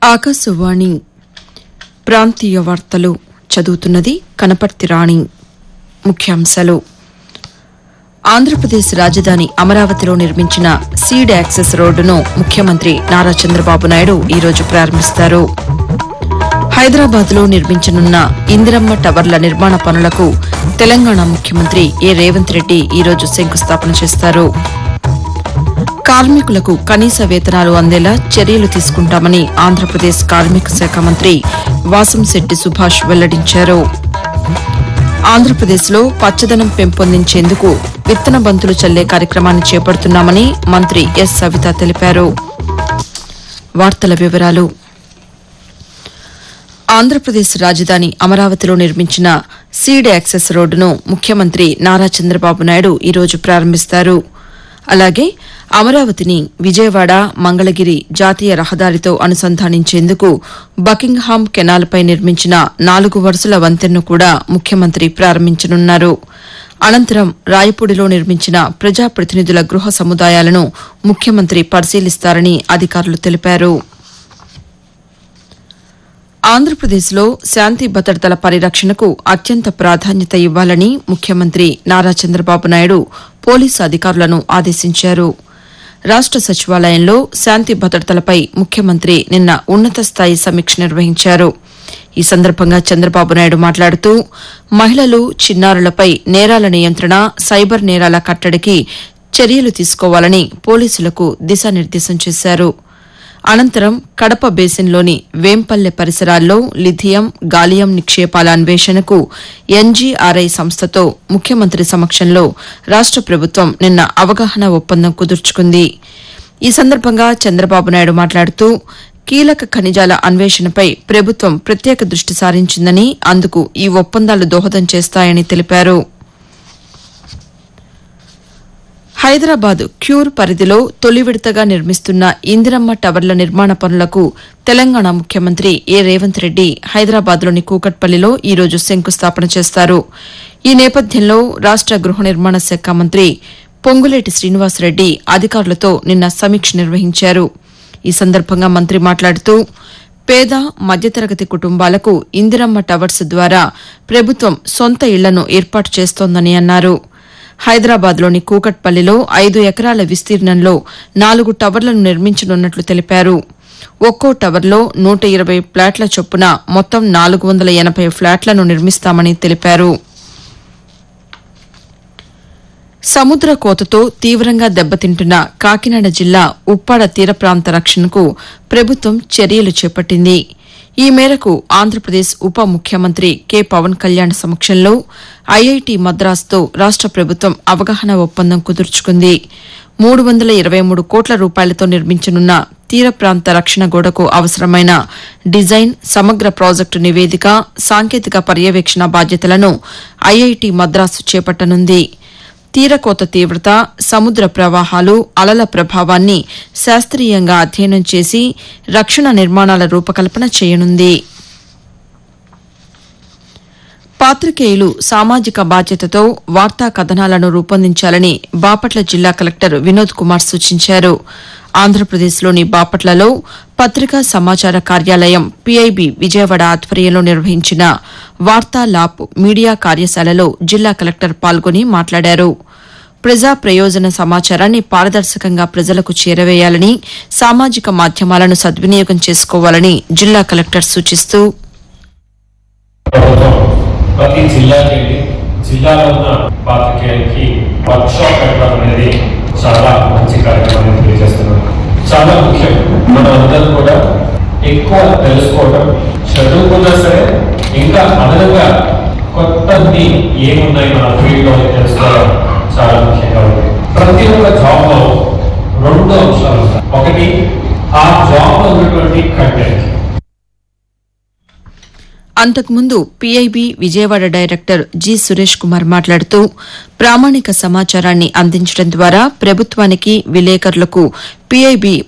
ఆకాశవాణి ప్రాంతీయ వార్తలు చదువుతున్నది కనపర్తి రాణి ముఖ్యాంశాలు ఆంధ్రప్రదేశ్ రాజధాని అమరావతిలో నిర్మించిన సీడ్ యాక్సెస్ రోడ్డును ముఖ్యమంత్రి నారా చంద్రబాబు నాయుడు ఈరోజు ప్రారంభిస్తారు హైదరాబాద్లో నిర్మించనున్న ఇందిరమ్మ టవర్ల నిర్మాణ పనులకు తెలంగాణ ముఖ్యమంత్రి ఏ రేవంత్ రెడ్డి ఈరోజు శంకుస్థాపన చేస్తారు కార్మికులకు కనీస వేతనాలు అందేలా చర్యలు తీసుకుంటామని ఆంధ్రప్రదేశ్ కార్మిక శాఖ మంత్రి వాసంశెట్టి సుభాష్ వెల్లడించారు ఆంధ్రప్రదేశ్లో పచ్చదనం పెంపొందించేందుకు విత్తన బంతులు చల్లే కార్యక్రమాన్ని చేపడుతున్నామని మంత్రి ఎస్ సవిత తెలిపారు వార్తల వివరాలు ఆంధ్రప్రదేశ్ రాజధాని అమరావతిలో నిర్మించిన సీడ్ యాక్సెస్ రోడ్డును ముఖ్యమంత్రి నారా చంద్రబాబు నాయుడు ఈరోజు ప్రారంభిస్తారు అలాగే అమరావతిని విజయవాడ మంగళగిరి జాతీయ రహదారితో అనుసంధానించేందుకు బకింగ్హామ్ కెనాల్పై నిర్మించిన నాలుగు వరుసల వంతెనను కూడా ముఖ్యమంత్రి ప్రారంభించనున్నారు అనంతరం రాయపూడిలో నిర్మించిన ప్రజాప్రతినిధుల గృహ సముదాయాలను ముఖ్యమంత్రి పరిశీలిస్తారని అధికారులు తెలిపారు ఆంధ్రప్రదేశ్లో శాంతి భద్రతల పరిరక్షణకు అత్యంత ప్రాధాన్యత ఇవ్వాలని ముఖ్యమంత్రి నారా చంద్రబాబు నాయుడు పోలీసు అధికారులను ఆదేశించారు రాష్ట సచివాలయంలో శాంతి భద్రతలపై ముఖ్యమంత్రి నిన్న ఉన్నత స్థాయి సమీక్ష నిర్వహించారు ఈ సందర్భంగా చంద్రబాబు నాయుడు మాట్లాడుతూ మహిళలు చిన్నారులపై నేరాల నియంత్రణ సైబర్ నేరాల కట్టడికి చర్యలు తీసుకోవాలని పోలీసులకు దిశానిర్దేశం చేశారు అనంతరం కడప బేసిన్లోని వేంపల్లె పరిసరాల్లో లిథియం గాలియం నిక్షేపాల అన్వేషణకు ఎన్జీఆర్ఐ సంస్థతో ముఖ్యమంత్రి సమక్షంలో రాష్ట ప్రభుత్వం నిన్న అవగాహన ఒప్పందం కుదుర్చుకుంది ఈ సందర్భంగా చంద్రబాబు నాయుడు మాట్లాడుతూ కీలక ఖనిజాల అన్వేషణపై ప్రభుత్వం ప్రత్యేక దృష్టి సారించిందని అందుకు ఈ ఒప్పందాలు దోహదం చేస్తాయని తెలిపారు హైదరాబాద్ క్యూర్ పరిధిలో తొలి విడతగా నిర్మిస్తున్న ఇందిరమ్మ టవర్ల నిర్మాణ పనులకు తెలంగాణ ముఖ్యమంత్రి ఏ రేవంత్ రెడ్డి హైదరాబాద్లోని కూకట్పల్లిలో ఈరోజు శంకుస్థాపన చేస్తారు ఈ నేపథ్యంలో రాష్ట గృహ నిర్మాణ శాఖ మంత్రి పొంగులేటి శ్రీనివాసరెడ్డి అధికారులతో నిన్న సమీక్ష నిర్వహించారు ఈ సందర్భంగా మంత్రి మాట్లాడుతూ పేద మధ్యతరగతి కుటుంబాలకు ఇందిరమ్మ టవర్స్ ద్వారా ప్రభుత్వం సొంత ఇళ్లను ఏర్పాటు చేస్తోందని అన్నారు హైదరాబాద్లోని కూకట్పల్లిలో ఐదు ఎకరాల విస్తీర్ణంలో నాలుగు టవర్లను నిర్మించనున్నట్లు తెలిపారు ఒక్కో టవర్లో నూట ఇరవై ఫ్లాట్ల చొప్పున మొత్తం నాలుగు వందల ఎనబై ఫ్లాట్లను నిర్మిస్తామని తెలిపారు సముద్ర కోతతో తీవ్రంగా దెబ్బతింటున్న కాకినాడ జిల్లా ఉప్పాడ తీర ప్రాంత రక్షణకు ప్రభుత్వం చర్యలు చేపట్టింది ఈ మేరకు ఆంధ్రప్రదేశ్ ఉప ముఖ్యమంత్రి కె పవన్ కళ్యాణ్ సమక్షంలో ఐఐటి మద్రాసుతో రాష్ట ప్రభుత్వం అవగాహన ఒప్పందం కుదుర్చుకుంది మూడు వందల ఇరవై మూడు కోట్ల రూపాయలతో నిర్మించనున్న తీర ప్రాంత రక్షణ గోడకు అవసరమైన డిజైన్ సమగ్ర ప్రాజెక్టు నివేదిక సాంకేతిక పర్యవేక్షణ బాధ్యతలను ఐఐటి మద్రాసు చేపట్టనుంది తీరకోత తీవ్రత సముద్ర ప్రవాహాలు అలల ప్రభావాన్ని శాస్త్రీయంగా అధ్యయనం చేసి రక్షణ నిర్మాణాల రూపకల్పన చేయనుంది పాతికేయులు సామాజిక బాధ్యతతో వార్తా కథనాలను రూపొందించాలని బాపట్ల జిల్లా కలెక్టర్ వినోద్ కుమార్ సూచించారు ఆంధ్రప్రదేశ్లోని బాపట్లలో పత్రికా సమాచార కార్యాలయం పీఐబీ విజయవాడ ఆధ్వర్యంలో నిర్వహించిన వార్తా లాప్ మీడియా కార్యశాలలో జిల్లా కలెక్టర్ పాల్గొని మాట్లాడారు ప్రజా ప్రయోజన సమాచారాన్ని పారదర్శకంగా ప్రజలకు చేరవేయాలని సామాజిక మాధ్యమాలను సద్వినియోగం చేసుకోవాలని జిల్లా కలెక్టర్ సూచిస్తూ ప్రభుత్వం ప్రతి జిల్లాకి వెళ్ళి జిల్లాలో ఉన్న పాత్రికేయులకి వర్క్ షాప్ పెట్టడం అనేది చాలా మంచి కార్యక్రమం అని తెలియజేస్తున్నాను చాలా ముఖ్యం మనం అందరం కూడా ఎక్కువ తెలుసుకోవడం చదువుకున్నా సరే ఇంకా అదనంగా కొత్తది ఏమున్నాయి మన ఫీల్డ్లో అని తెలుసుకోవడం చాలా ముఖ్యంగా ఉంది ప్రతి ఒక్క జాబ్ లో రెండు అంశాలు ఉంటాయి ఒకటి ఆ జాబ్ లో ఉన్నటువంటి కంటెంట్ అంతకుముందు P I B Vijayawada director G Suresh Kumar మాట్లాడుతూ ప్రామాణిక సమాచారాన్ని అందించడం ద్వారా ప్రభుత్వానికి విలేకరులకు పీఐబీ